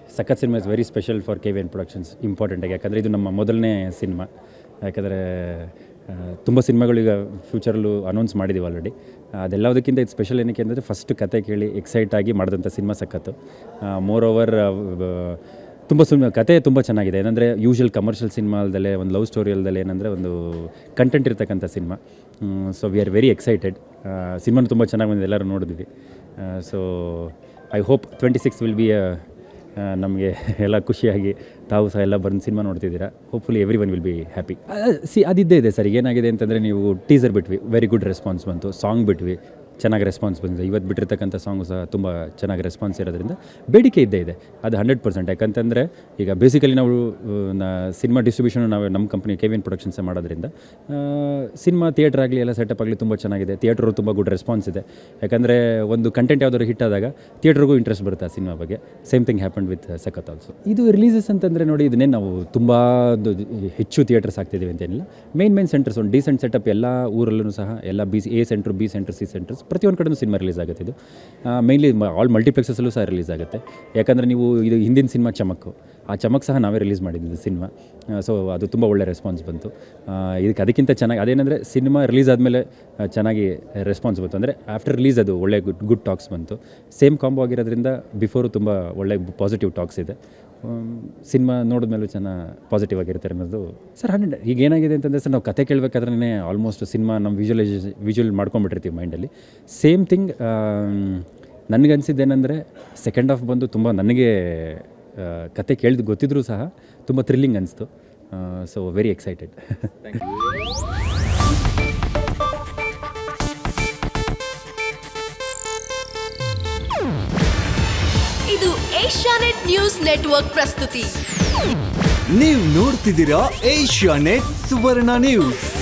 ಸಖತ್ cinema is very special for K V N productions ಇಂಪಾರ್ಟೆಂಟಾಗಿ ಯಾಕಂದರೆ ಇದು ನಮ್ಮ ಮೊದಲನೇ ಸಿನಿಮಾ ಯಾಕಂದರೆ ತುಂಬ ಸಿನಿಮಾಗಳು ಈಗ ಫ್ಯೂಚರಲ್ಲೂ ಅನೌನ್ಸ್ ಮಾಡಿದ್ದೀವಿ ಆಲ್ರೆಡಿ ಅದೆಲ್ಲದಕ್ಕಿಂತ ಇದು ಸ್ಪೆಷಲ್ ಏನಕ್ಕೆ ಅಂದರೆ ಫಸ್ಟ್ ಕತೆ ಕೇಳಿ ಎಕ್ಸೈಟ್ ಆಗಿ ಮಾಡಿದಂಥ ಸಿನಿಮಾ ಸಖತ್ತು ಮೋರ್ ಓವರ್ ತುಂಬ ಸಿನಿಮಾ ಕತೆ ತುಂಬ ಚೆನ್ನಾಗಿದೆ ಏನಂದರೆ ಯೂಶುವಲ್ ಕಮರ್ಷಿಯಲ್ ಸಿನಿಮಾ ಅಲ್ದಲ್ಲೇ ಒಂದು ಲವ್ ಸ್ಟೋರಿ ಅಲ್ದಲ್ಲೇ ಏನಂದರೆ ಒಂದು ಕಂಟೆಂಟ್ ಇರ್ತಕ್ಕಂಥ cinema so we are very excited ಸಿನಿಮಾನು ತುಂಬ ಚೆನ್ನಾಗಿ ಬಂದಿದೆ ಎಲ್ಲರೂ ನೋಡಿದ್ವಿ so I hope twenty six will be ನಮಗೆ ಎಲ್ಲ ಖುಷಿಯಾಗಿ ತಾವು ಸಹ ಎಲ್ಲ ಬಂದು ಸಿನಿಮಾ ನೋಡ್ತಿದ್ದೀರಾ hopefully every will be happy ಸಿ ಅದಿದ್ದೇ ಇದೆ ಸರ್ ಏನಾಗಿದೆ ಅಂತಂದರೆ ನೀವು ಟೀಸರ್ ಬಿಟ್ವಿ ವೆರಿ ಗುಡ್ ರೆಸ್ಪಾನ್ಸ್ ಬಂತು ಸಾಂಗ್ ಬಿಟ್ವಿ ಚೆನ್ನಾಗಿ ರೆಸ್ಪಾನ್ಸ್ ಬಂದಿದೆ ಇವತ್ತು ಬಿಟ್ಟಿರ್ತಕ್ಕಂಥ ಸಾಂಗು ಸಹ ತುಂಬ ಚೆನ್ನಾಗಿ ರೆಸ್ಪಾನ್ಸ್ ಇರೋದ್ರಿಂದ ಬೇಡಿಕೆ ಇದ್ದೇ ಇದೆ ಅದು ಹಂಡ್ರೆಡ್ ಪರ್ಸೆಂಟ್ ಯಾಕಂತಂದರೆ ಈಗ ಬೇಸಿಕಲಿ ನಾವು ಸಿನಿಮಾ ಡಿಸ್ಟ್ರಿಬ್ಯೂಷನ್ ನಾವು ನಮ್ಮ ಕಂಪ್ನಿ ಕೆ ವಿ ಎನ್ ಪ್ರೊಡಕ್ಷನ್ಸೇ ಮಾಡೋದ್ರಿಂದ ಸಿನಿಮಾ ಥಿಯೇಟ್ರ್ ಆಗಲಿ ಎಲ್ಲ ಸೆಟಪ್ ಆಗಲಿ ತುಂಬ ಚೆನ್ನಾಗಿದೆ ಥಿಯೇಟ್ರು ತುಂಬ ಗುಡ್ ರೆಸ್ಪಾನ್ಸ್ ಇದೆ ಯಾಕಂದರೆ ಒಂದು ಕಂಟೆಂಟ್ ಯಾವ್ದಾದ್ರು ಹಿಟ್ ಆದಾಗ ಥಿಯೇಟ್ರಿಗೂ ಇಂಟ್ರೆಸ್ಟ್ ಬರುತ್ತೆ ಆ ಸಿನಿಮಾ ಬಗ್ಗೆ same thing happen with Sakath also ಇದು ರಿಲೀಸಸ್ ಅಂತಂದರೆ ನೋಡಿ ಇದನ್ನೇ ನಾವು ತುಂಬ ಹೆಚ್ಚು ಥಿಯೇಟರ್ಸ್ ಆಗ್ತಿದ್ದೀವಿ ಅಂತೇನಿಲ್ಲ ಮೇನ್ ಮೇನ್ ಸೆಂಟರ್ಸ್ ಒಂದು ಡೀಸೆಂಟ್ ಸೆಟಪ್ ಎಲ್ಲ ಊರಲ್ಲೂ ಸಹ ಎಲ್ಲ B A centre B centre C centres ಪ್ರತಿಯೊಂದು ಕಡೆನೂ ಸಿನಿಮಾ ರಿಲೀಸ್ ಆಗುತ್ತೆ ಇದು ಮೇನ್ಲಿ ಆಲ್ ಮಲ್ಟಿಪ್ಲೆಕ್ಸಸ್ಸಲ್ಲೂ ಸಹ ರಿಲೀಸ್ ಆಗುತ್ತೆ ಯಾಕಂದರೆ ನೀವು ಇದು ಹಿಂದಿನ ಸಿನಿಮಾ ಚಮಕ್ ಆ ಚಮಕ್ ಸಹ ನಾವೇ ರಿಲೀಸ್ ಮಾಡಿದ್ದು ಸಿನಿಮಾ ಸೊ ಅದು ತುಂಬ ಒಳ್ಳೆ ರೆಸ್ಪಾನ್ಸ್ ಬಂತು ಇದಕ್ಕೆ ಅದಕ್ಕಿಂತ ಚೆನ್ನಾಗಿ ಅದೇನೆಂದರೆ ಸಿನಿಮಾ ರಿಲೀಸ್ ಆದಮೇಲೆ ಚೆನ್ನಾಗಿ ರೆಸ್ಪಾನ್ಸ್ ಬಂತು ಅಂದರೆ ಆಫ್ಟರ್ ರಿಲೀಸ್ ಅದು ಒಳ್ಳೆ ಗುಡ್ ಗುಡ್ ಟಾಕ್ಸ್ ಬಂತು ಸೇಮ್ ಕಾಂಬೋ ಆಗಿರೋದ್ರಿಂದ ಬಿಫೋರು ತುಂಬ ಒಳ್ಳೆ ಪಾಸಿಟಿವ್ ಟಾಕ್ಸ್ ಇದೆ ಸಿನಿಮಾ ನೋಡಿದ್ಮೇಲೂ ಚೆನ್ನಾಗಿ ಪಾಸಿಟಿವ್ ಆಗಿರ್ತಾರೆ ಅನ್ನೋದು ಸರ್ ಹಂಡ್ರೆಡ್ ಈಗ ಏನಾಗಿದೆ ಅಂತಂದರೆ ಸರ್ ನಾವು ಕತೆ ಕೇಳಬೇಕಾದ್ರೆ ಆಲ್ಮೋಸ್ಟ್ ಸಿನಿಮಾ ನಮ್ಮ ವಿಜುವಲೈಸ್ ವಿಜುವಲ್ ಮಾಡ್ಕೊಂಬಿಟ್ಟಿರ್ತೀವಿ ಮೈಂಡಲ್ಲಿ ಸೇಮ್ ಥಿಂಗ್ ನನಗನ್ಸಿದ್ದೇನೆಂದರೆ ಸೆಕೆಂಡ್ ಹಾಫ್ ಬಂದು ತುಂಬ ನನಗೆ ಕತೆ ಕೇಳಿದ್ದು ಗೊತ್ತಿದ್ರೂ ಸಹ ತುಂಬ ಥ್ರಿಲ್ಲಿಂಗ್ ಅನಿಸ್ತು ಸೊ ವೆರಿ ಎಕ್ಸೈಟೆಡ್ ಇದು ಏಷ್ಯಾನೆಟ್ ನ್ಯೂಸ್ ನೆಟ್ವರ್ಕ್ ಪ್ರಸ್ತುತಿ ನೀವು ನೋಡ್ತಿದ್ದೀರಾ ಏಷ್ಯಾ ನೆಟ್ ಸುವರ್ಣ ನ್ಯೂಸ್